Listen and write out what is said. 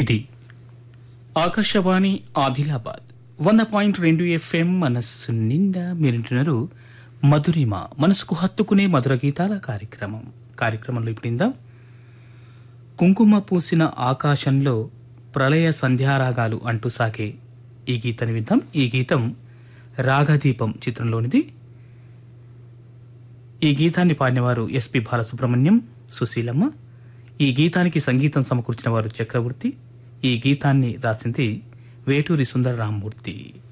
ఇది ఆకాశవాణి ఆదిలాబాద్ వంద పాయింట్ రెండు ఎఫ్ఎం మనస్సు నిండా మీరింటున్నారు మధురిమ మనసుకు హత్తుకునే మధుర గీతాల కార్యక్రమం కార్యక్రమంలో ఇప్పుడు ఇందాం కుంకుమ పూసిన ఆకాశంలో ప్రళయ సంధ్యారాగాలు అంటూ సాగే ఈ గీతాన్ని విందాం ఈ గీతం రాగదీపం చిత్రంలోనిది ఈ గీతాన్ని పాడినవారు ఎస్పి బాలసుబ్రహ్మణ్యం సుశీలమ్మ ఈ గీతానికి సంగీతం సమకూర్చిన వారు చక్రవర్తి ఈ గీతాన్ని రాసింది వేటూరి సుందర రామ్మూర్తి